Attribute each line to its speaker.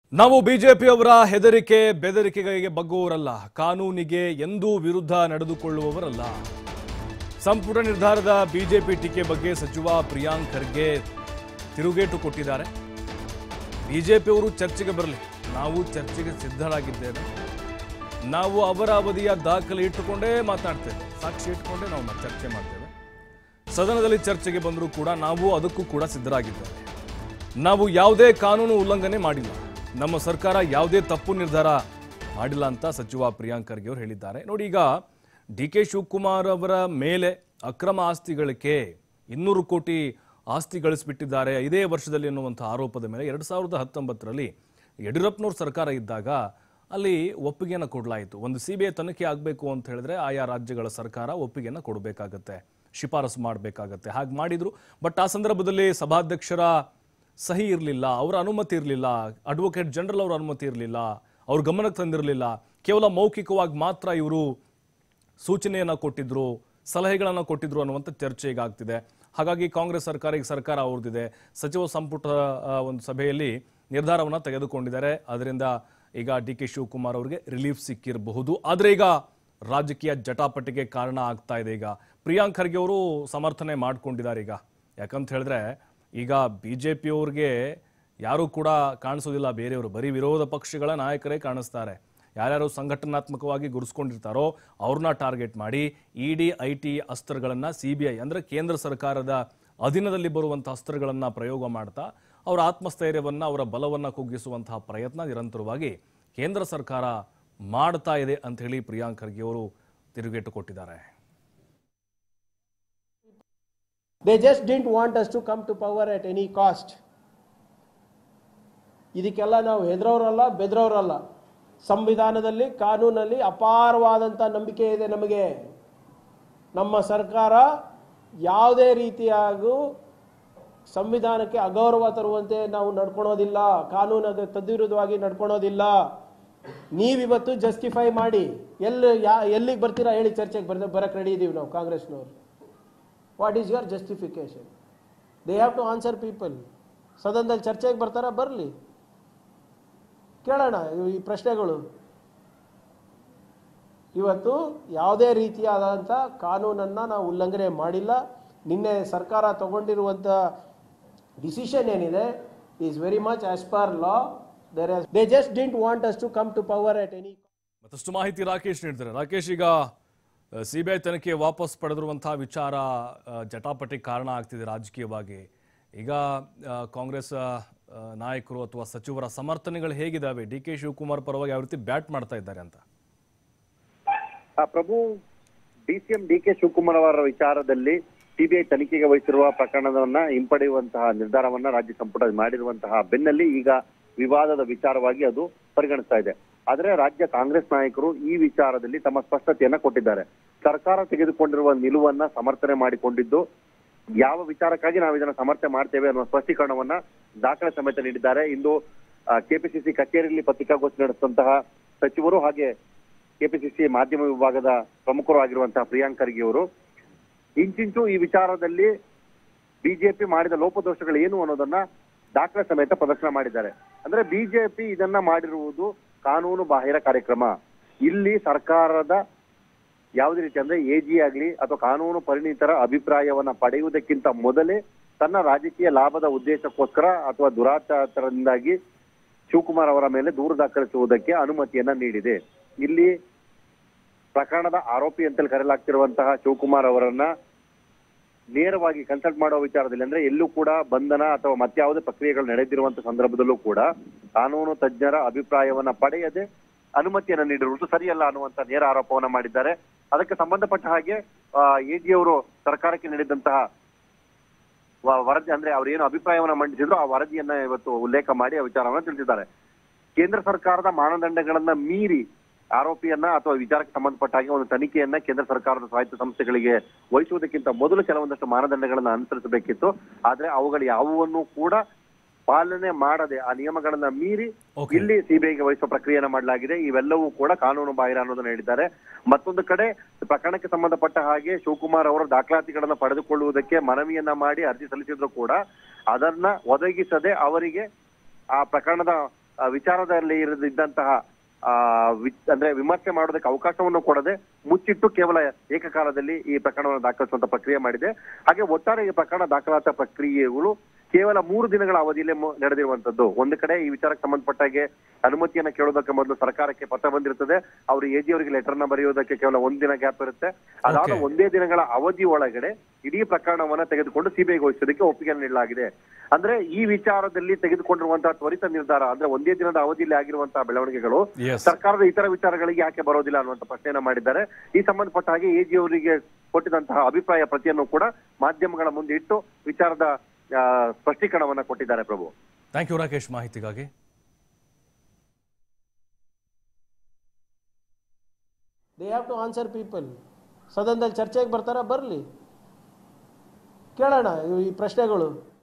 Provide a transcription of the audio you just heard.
Speaker 1: ನಾವು ಬಿಜೆಪಿಯವರ ಹೆದರಿಕೆ ಬೆದರಿಕೆಗಳಿಗೆ ಬಗ್ಗುವವರಲ್ಲ ಕಾನೂನಿಗೆ ಎಂದೂ ವಿರುದ್ಧ ನಡೆದುಕೊಳ್ಳುವವರಲ್ಲ ಸಂಪುಟ ನಿರ್ಧಾರದ ಬಿಜೆಪಿ ಟೀಕೆ ಬಗ್ಗೆ ಸಚಿವ ಪ್ರಿಯಾಂಕ್ ಖರ್ಗೆ ತಿರುಗೇಟು ಕೊಟ್ಟಿದ್ದಾರೆ ಬಿಜೆಪಿಯವರು ಚರ್ಚೆಗೆ ಬರಲಿ ನಾವು ಚರ್ಚೆಗೆ ಸಿದ್ಧರಾಗಿದ್ದೇವೆ ನಾವು ಅವರ ಅವಧಿಯ ದಾಖಲೆ ಇಟ್ಟುಕೊಂಡೇ ಮಾತಾಡ್ತೇವೆ ಸಾಕ್ಷಿ ಇಟ್ಟುಕೊಂಡೇ ನಾವು ಮ- ಚರ್ಚೆ ಮಾಡ್ತೇವೆ ಸದನದಲ್ಲಿ ಚರ್ಚೆಗೆ ಬಂದರೂ ಕೂಡ ನಾವು ಅದಕ್ಕೂ ಕೂಡ ಸಿದ್ಧರಾಗಿದ್ದೇವೆ ನಾವು ಯಾವುದೇ ಕಾನೂನು ಉಲ್ಲಂಘನೆ ಮಾಡಿಲ್ಲ ನಮ್ಮ ಸರ್ಕಾರ ಯಾವುದೇ ತಪ್ಪು ನಿರ್ಧಾರ ಮಾಡಿಲ್ಲ ಅಂತ ಸಚಿವ ಪ್ರಿಯಾಂಕ್ ಖರ್ಗೆ ಅವರು ಹೇಳಿದ್ದಾರೆ ನೋಡಿ ಈಗ ಡಿ ಕೆ ಶಿವಕುಮಾರ್ ಅವರ ಮೇಲೆ ಅಕ್ರಮ ಆಸ್ತಿ ಗಳಿಕೆ ಇನ್ನೂರು ಕೋಟಿ ಆಸ್ತಿ ಗಳಿಸ್ಬಿಟ್ಟಿದ್ದಾರೆ ಇದೇ ವರ್ಷದಲ್ಲಿ ಅನ್ನುವಂಥ ಆರೋಪದ ಮೇಲೆ ಎರಡು ಸಾವಿರದ ಹತ್ತೊಂಬತ್ತರಲ್ಲಿ ಯಡಿಯೂರಪ್ಪನವ್ರ ಸರ್ಕಾರ ಇದ್ದಾಗ ಅಲ್ಲಿ ಒಪ್ಪಿಗೆಯನ್ನು ಕೊಡಲಾಯಿತು ಒಂದು ಸಿ ಬಿ ಐ ತನಿಖೆ ಆಗಬೇಕು ಅಂತ ಹೇಳಿದ್ರೆ ಆಯಾ ರಾಜ್ಯಗಳ ಸರ್ಕಾರ ಒಪ್ಪಿಗೆಯನ್ನು ಕೊಡಬೇಕಾಗತ್ತೆ ಶಿಫಾರಸು ಮಾಡಬೇಕಾಗತ್ತೆ ಹಾಗೆ ಮಾಡಿದ್ರು ಬಟ್ ಆ ಸಂದರ್ಭದಲ್ಲಿ ಸಭಾಧ್ಯಕ್ಷರ ಸಹಿ ಇರಲಿಲ್ಲ ಅವರ ಅನುಮತಿ ಇರಲಿಲ್ಲ ಅಡ್ವೊಕೇಟ್ ಜನರಲ್ ಅವರ ಅನುಮತಿ ಇರಲಿಲ್ಲ ಅವ್ರ ಗಮನಕ್ಕೆ ತಂದಿರಲಿಲ್ಲ ಕೇವಲ ಮೌಖಿಕವಾಗಿ ಮಾತ್ರ ಇವರು ಸೂಚನೆಯನ್ನು ಕೊಟ್ಟಿದ್ರು ಸಲಹೆಗಳನ್ನು ಕೊಟ್ಟಿದ್ರು ಅನ್ನುವಂಥ ಚರ್ಚೆ ಈಗ ಆಗ್ತಿದೆ ಹಾಗಾಗಿ ಕಾಂಗ್ರೆಸ್ ಸರ್ಕಾರ ಈಗ ಸರ್ಕಾರ ಅವ್ರದ್ದಿದೆ ಸಚಿವ ಸಂಪುಟ ಆ, ಒಂದು ಸಭೆಯಲ್ಲಿ ನಿರ್ಧಾರವನ್ನು ತೆಗೆದುಕೊಂಡಿದ್ದಾರೆ ಅದರಿಂದ ಈಗ ಡಿ ಕೆ ಶಿವಕುಮಾರ್ ಅವರಿಗೆ ರಿಲೀಫ್ ಸಿಕ್ಕಿರಬಹುದು ಆದರೆ ಈಗ ರಾಜಕೀಯ ಜಟಾಪಟಿಗೆ ಕಾರಣ ಆಗ್ತಾ ಇದೆ ಈಗ ಪ್ರಿಯಾಂಕ್ ಖರ್ಗೆ ಅವರು ಸಮರ್ಥನೆ ಮಾಡ್ಕೊಂಡಿದ್ದಾರೆ ಈಗ ಯಾಕಂತ ಹೇಳಿದ್ರೆ ಈಗ ಬಿ ಜೆ ಪಿಯವ್ರಿಗೆ ಯಾರೂ ಕೂಡ ಕಾಣಿಸೋದಿಲ್ಲ ಬೇರೆಯವರು ಬರೀ ವಿರೋಧ ಪಕ್ಷಗಳ ನಾಯಕರೇ ಕಾಣಿಸ್ತಾರೆ ಯಾರ್ಯಾರು ಸಂಘಟನಾತ್ಮಕವಾಗಿ ಗುರುಸ್ಕೊಂಡಿರ್ತಾರೋ ಅವ್ರನ್ನ ಟಾರ್ಗೆಟ್ ಮಾಡಿ ಇ ಡಿ ಐ ಟಿ ಅಸ್ತ್ರಗಳನ್ನು ಸಿ ಬಿ ಐ ಅಂದರೆ ಕೇಂದ್ರ ಸರ್ಕಾರದ ಅಧೀನದಲ್ಲಿ ಬರುವಂಥ ಅಸ್ತ್ರಗಳನ್ನು ಪ್ರಯೋಗ ಮಾಡ್ತಾ ಅವರ ಆತ್ಮಸ್ಥೈರ್ಯವನ್ನು ಅವರ ಬಲವನ್ನು ಕುಗ್ಗಿಸುವಂತಹ ಪ್ರಯತ್ನ ನಿರಂತರವಾಗಿ ಕೇಂದ್ರ ಸರ್ಕಾರ ಮಾಡ್ತಾ ಇದೆ ಅಂತ ಹೇಳಿ ಪ್ರಿಯಾಂಕ್ ಖರ್ಗೆ ಅವರು ತಿರುಗೇಟು ಕೊಟ್ಟಿದ್ದಾರೆ
Speaker 2: They just didn't want us to come to power at any cost. ಇದಕ್ಕೆಲ್ಲ ನಾವು ಹೆದರೋರಲ್ಲ ಬೆದರೋರಲ್ಲ ಸಂವಿಧಾನದಲ್ಲಿ ಕಾನೂನಲ್ಲಿ ಅಪಾರವಾದಂಥ ನಂಬಿಕೆ ಇದೆ ನಮಗೆ ನಮ್ಮ ಸರ್ಕಾರ ಯಾವುದೇ ರೀತಿಯಾಗೂ ಸಂವಿಧಾನಕ್ಕೆ ಅಗೌರವ ತರುವಂತೆ ನಾವು ನಡ್ಕೊಳೋದಿಲ್ಲ ಕಾನೂನಿಗೆ ತದ್ವಿರುದ್ಧವಾಗಿ ನಡ್ಕೊಳೋದಿಲ್ಲ ನೀವಿವತ್ತು ಜಸ್ಟಿಫೈ ಮಾಡಿ ಎಲ್ಲಿ ಯಾ ಎಲ್ಲಿಗೆ ಬರ್ತೀರಾ ಹೇಳಿ ಚರ್ಚೆಗೆ ಬರ ಬರಕ್ಕೆ ರೆಡಿ ಇದ್ದೀವಿ ನಾವು ಕಾಂಗ್ರೆಸ್ನವ್ರು what is your justification they have to answer people ಸದನದಲ್ಲಿ ಚರ್ಚೆಗೆ ಬರ್ತಾರ ಬರಲಿ ಕೇಳೋಣ ಇವ್- ಈ ಪ್ರಶ್ನೆಗಳು ಇವತ್ತು ಯಾವುದೇ ರೀತಿಯಾದಂಥ ಕಾನೂನನ್ನು ನಾವು ಉಲ್ಲಂಘನೆ ಮಾಡಿಲ್ಲ ನಿನ್ನೆ ಸರ್ಕಾರ ತಗೊಂಡಿರುವಂಥ ಡಿಸಿಷನ್ ಏನಿದೆ is very much as per law there they just didn't want us to come to power at any
Speaker 1: ಮತ್ತಷ್ಟು ಮಾಹಿತಿ ರಾಕೇಶ್ ನೀಡ್ತಾರೆ ರಾಕೇಶ್ ಈಗ ಸಿ ಬಿ ಐ ತನಿಖೆ ವಾಪಸ್ ಪಡೆದಿರುವಂತಹ ವಿಚಾರ ಆ, ಜಟಾಪಟಿ ಕಾರಣ ಆಗ್ತಿದೆ ರಾಜಕೀಯವಾಗಿ ಈಗ ಆ, ಕಾಂಗ್ರೆಸ್ ಆ, ಆ, ನಾಯಕರು ಅಥವಾ ಸಚಿವರ ಸಮರ್ಥನೆಗಳು ಹೇಗಿದ್ದಾವೆ ಡಿ ಕೆ ಶಿವಕುಮಾರ್ ಪರವಾಗಿ ಯಾವ ರೀತಿ ಬ್ಯಾಟ್ ಮಾಡ್ತಾ ಇದ್ದಾರೆ ಅಂತ
Speaker 3: ಆ Prabhu DCM D K Shivakumar ಅವರ ವಿಚಾರದಲ್ಲಿ ಸಿಬಿಐ ತನಿಖೆಗೆ ವಹಿಸಿರುವ ಪ್ರಕರಣವನ್ನ ಹಿಂಪಡೆಯುವಂತಹ ನಿರ್ಧಾರವನ್ನ ರಾಜ್ಯ ಸಂಪುಟ ಮಾಡಿರುವಂತಹ ಬೆನ್ನಲ್ಲಿ ಈಗ ವಿವಾದದ ವಿಚಾರವಾಗಿ ಅದು ಪರಿಗಣಿಸ್ತಾ ಇದೆ ಆದರೆ ರಾಜ್ಯ ಕಾಂಗ್ರೆಸ್ ನಾಯಕರು ಈ ವಿಚಾರದಲ್ಲಿ ತಮ್ಮ ಸ್ಪಷ್ಟತೆಯನ್ನ ಕೊಟ್ಟಿದ್ದಾರೆ ಸರ್ಕಾರ ತೆಗೆದುಕೊಂಡಿರುವ ನಿಲುವನ್ನ ಸಮರ್ಥನೆ ಮಾಡಿಕೊಂಡಿದ್ದು ಯಾವ ವಿಚಾರಕ್ಕಾಗಿ ನಾವು ಇದನ್ನ ಸಮರ್ಥನೆ ಮಾಡ್ತೇವೆ ಅನ್ನುವ ಸ್ಪಷ್ಟೀಕರಣವನ್ನ ದಾಖಲೆ ಸಮೇತ ನೀಡಿದ್ದಾರೆ ಇಂದು ಕೆಪಿಸಿಸಿ ಕಚೇರಿಯಲ್ಲಿ ಪತ್ರಿಕಾಗೋಷ್ಠಿ ನಡೆಸಿದಂತಹ ಸಚಿವರು ಹಾಗೆ ಕೆಪಿಸಿಸಿ ಮಾಧ್ಯಮ ವಿಭಾಗದ ಪ್ರಮುಖರು ಆಗಿರುವಂತಹ ಪ್ರಿಯಾಂಕ್ ಖರ್ಗೆ ಅವರು ಇಂಚಿಂಚು ಈ ವಿಚಾರದಲ್ಲಿ ಬಿಜೆಪಿ ಮಾಡಿದ ಲೋಪದೋಷಗಳು ಏನು ಅನ್ನೋದನ್ನ ದಾಖಲೆ ಸಮೇತ ಪ್ರದರ್ಶನ ಮಾಡಿದ್ದಾರೆ ಅಂದ್ರೆ ಬಿಜೆಪಿ ಇದನ್ನ ಮಾಡಿರುವುದು ಕಾನೂನು ಬಾಹಿರ ಕಾರ್ಯಕ್ರಮ ಇಲ್ಲಿ ಸರ್ಕಾರದ ಯಾವುದೇ ರೀತಿ ಅಂದ್ರೆ ಎಜಿ ಆಗ್ಲಿ ಅಥವಾ ಕಾನೂನು ಪರಿಣಿತರ ಅಭಿಪ್ರಾಯವನ್ನ ಪಡೆಯುವುದಕ್ಕಿಂತ ಮೊದಲೇ ತನ್ನ ರಾಜಕೀಯ ಲಾಭದ ಉದ್ದೇಶಕ್ಕೋಸ್ಕರ ಅಥವಾ ದುರಾಚಾರದಿಂದಾಗಿ ಶಿವಕುಮಾರ್ ಅವರ ಮೇಲೆ ದೂರು ದಾಖಲಿಸುವುದಕ್ಕೆ ಅನುಮತಿಯನ್ನ ನೀಡಿದೆ ಇಲ್ಲಿ ಪ್ರಕರಣದ ಆರೋಪಿ ಅಂತೇಳಿ ಕರೆಯಲಾಗ್ತಿರುವಂತಹ ಶಿವಕುಮಾರ್ ಅವರನ್ನ ನೇರವಾಗಿ ಕನ್ಸಲ್ಟ್ ಮಾಡುವ ವಿಚಾರದಲ್ಲಿ ಅಂದ್ರೆ ಎಲ್ಲೂ ಕೂಡ ಬಂಧನ ಅಥವಾ ಮತ್ಯಾವುದೇ ಪ್ರಕ್ರಿಯೆಗಳು ನಡೆದಿರುವಂತಹ ಸಂದರ್ಭದಲ್ಲೂ ಕೂಡ ಕಾನೂನು ತಜ್ಞರ ಅಭಿಪ್ರಾಯವನ್ನ ಪಡೆಯದೆ ಅನುಮತಿಯನ್ನ ನೀಡಿರುವುದು ಸರಿಯಲ್ಲ ಅನ್ನುವಂತ ನೇರ ಆರೋಪವನ್ನ ಮಾಡಿದ್ದಾರೆ ಅದಕ್ಕೆ ಸಂಬಂಧಪಟ್ಟ ಹಾಗೆ ಎಜಿ ಅವರು ಸರ್ಕಾರಕ್ಕೆ ನೀಡಿದಂತಹ ವ- ವರದಿ ಅಂದ್ರೆ ಅವ್ರು ಏನು ಅಭಿಪ್ರಾಯವನ್ನ ಮಂಡಿಸಿದ್ರು ಆ ವರದಿಯನ್ನ ಇವತ್ತು ಉಲ್ಲೇಖ ಮಾಡಿ ಆ ವಿಚಾರವನ್ನ ತಿಳಿಸಿದ್ದಾರೆ ಕೇಂದ್ರ ಸರ್ಕಾರದ ಮಾನದಂಡಗಳನ್ನ ಮೀರಿ ಆರೋಪಿಯನ್ನ ಅಥವಾ ವಿಚಾರಕ್ಕೆ ಸಂಬಂಧಪಟ್ಟ ಹಾಗೆ ಒಂದು ತನಿಖೆಯನ್ನ ಕೇಂದ್ರ ಸರ್ಕಾರದ ಸ್ವಾಯತ್ತ ಸಂಸ್ಥೆಗಳಿಗೆ ವಹಿಸುವುದಕ್ಕಿಂತ ಮೊದಲು ಕೆಲವೊಂದಷ್ಟು ಮಾನದಂಡಗಳನ್ನ ಅನುಸರಿಸಬೇಕಿತ್ತು ಆದ್ರೆ ಅವುಗಳು ಯಾವುವನ್ನು ಕೂಡ ಪಾಲನೆ ಮಾಡದೆ ಆ ನಿಯಮಗಳನ್ನ ಮೀರಿ
Speaker 1: Okay.
Speaker 3: ಇಲ್ಲಿ ಸಿಬಿಐಗೆ ವಹಿಸುವ ಪ್ರಕ್ರಿಯೆಯನ್ನ ಮಾಡಲಾಗಿದೆ ಇವೆಲ್ಲವೂ ಕೂಡ ಕಾನೂನು ಬಾಹಿರ ಅನ್ನೋದನ್ನ ಹೇಳಿದ್ದಾರೆ ಮತ್ತೊಂದು ಕಡೆ ಪ್ರಕರಣಕ್ಕೆ ಸಂಬಂಧಪಟ್ಟ ಹಾಗೆ ಶಿವಕುಮಾರ್ ಅವರ ದಾಖಲಾತಿಗಳನ್ನ ಪಡೆದುಕೊಳ್ಳುವುದಕ್ಕೆ ಮನವಿಯನ್ನ ಮಾಡಿ ಅರ್ಜಿ ಸಲ್ಲಿಸಿದ್ರು ಕೂಡ ಅದನ್ನ ಒದಗಿಸದೆ ಅವರಿಗೆ ಆ ಪ್ರಕರಣದ ಆ, ವಿಚಾರದಲ್ಲಿ ಇರದಿದ್ದಂತಹ ಆ ವಿ- ಅಂದ್ರೆ ವಿಮರ್ಶೆ ಮಾಡೋದಕ್ಕೆ ಅವಕಾಶವನ್ನು ಕೊಡದೆ ಮುಚ್ಚಿಟ್ಟು ಕೇವಲ ಏಕಕಾಲದಲ್ಲಿ ಈ ಪ್ರಕರಣವನ್ನು ದಾಖಲಿಸುವಂತ ಪ್ರಕ್ರಿಯೆ ಮಾಡಿದೆ ಹಾಗೆ ಒಟ್ಟಾರೆ ಈ ಪ್ರಕರಣ ದಾಖಲಾತ ಪ್ರಕ್ರಿಯೆಗಳು ಕೇವಲ ಮೂರು ದಿನಗಳ ಅವಧಿಯಲ್ಲೇ ಮು- ನಡೆದಿರುವಂತದ್ದು ಒಂದು ಕಡೆ ಈ ವಿಚಾರಕ್ಕೆ ಸಂಬಂಧಪಟ್ಟ ಹಾಗೆ ಅನುಮತಿಯನ್ನ ಕೇಳೋದಕ್ಕೆ ಮೊದಲು ಸರ್ಕಾರಕ್ಕೆ ಪತ್ರ ಬಂದಿರ್ತದೆ ಅವರು ಎಜಿ ಅವರಿಗೆ ಲೆಟರ್ನ ಬರೆಯೋದಕ್ಕೆ ಕೇವಲ ಒಂದ್ ದಿನ ಗ್ಯಾಪ್ ಇರುತ್ತೆ ಅದಾದ
Speaker 1: Okay.
Speaker 3: ಒಂದೇ ದಿನಗಳ ಅವಧಿ ಒಳಗಡೆ ಇಡೀ ಪ್ರಕರಣವನ್ನ ತೆಗೆದುಕೊಂಡು ಸಿಬಿಐಗೆ ವಹಿಸೋದಕ್ಕೆ ಒಪ್ಪಿಗೆ ನೀಡಲಾಗಿದೆ ಅಂದ್ರೆ ಈ ವಿಚಾರದಲ್ಲಿ ತೆಗೆದುಕೊಂಡಿರುವಂತಹ ತ್ವರಿತ ನಿರ್ಧಾರ ಅಂದ್ರೆ ಒಂದೇ ದಿನದ ಅವಧಿಯಲ್ಲಿ ಆಗಿರುವಂತಹ ಬೆಳವಣಿಗೆಗಳು
Speaker 1: ಎಸ್
Speaker 3: ಸರ್ಕಾರದ ಇತರ ವಿಚಾರಗಳಿಗೆ ಯಾಕೆ ಬರೋದಿಲ್ಲ ಅನ್ನುವಂತ ಪ್ರಶ್ನೆಯನ್ನ ಮಾಡಿದ್ದಾರೆ ಈ ಸಂಬಂಧಪಟ್ಟ ಹಾಗೆ ಎಜಿ ಅವರಿಗೆ ಕೊಟ್ಟಿದಂತಹ ಅಭಿಪ್ರಾಯ ಪ್ರತಿಯನ್ನು ಕೂಡ ಮಾಧ್ಯಮಗಳ ಮುಂದೆ ಇಟ್ಟು ವಿಚಾರದ ಆ, ಸ್ಪಷ್ಟೀಕರಣವನ್ನ ಕೊಟ್ಟಿದ್ದಾರೆ ಪ್ರಭು
Speaker 1: ಥ್ಯಾಂಕ್ ಯು ರಾಕೇಶ್ ಮಾಹಿತಿಗಾಗಿ
Speaker 2: they have to answer people ಸದನದಲ್ಲಿ ಚರ್ಚೆಗೆ ಬರ್ತಾರಾ ಬರಲಿ ಕೇಳೋಣ ಈ ಪ್ರಶ್ನೆಗಳು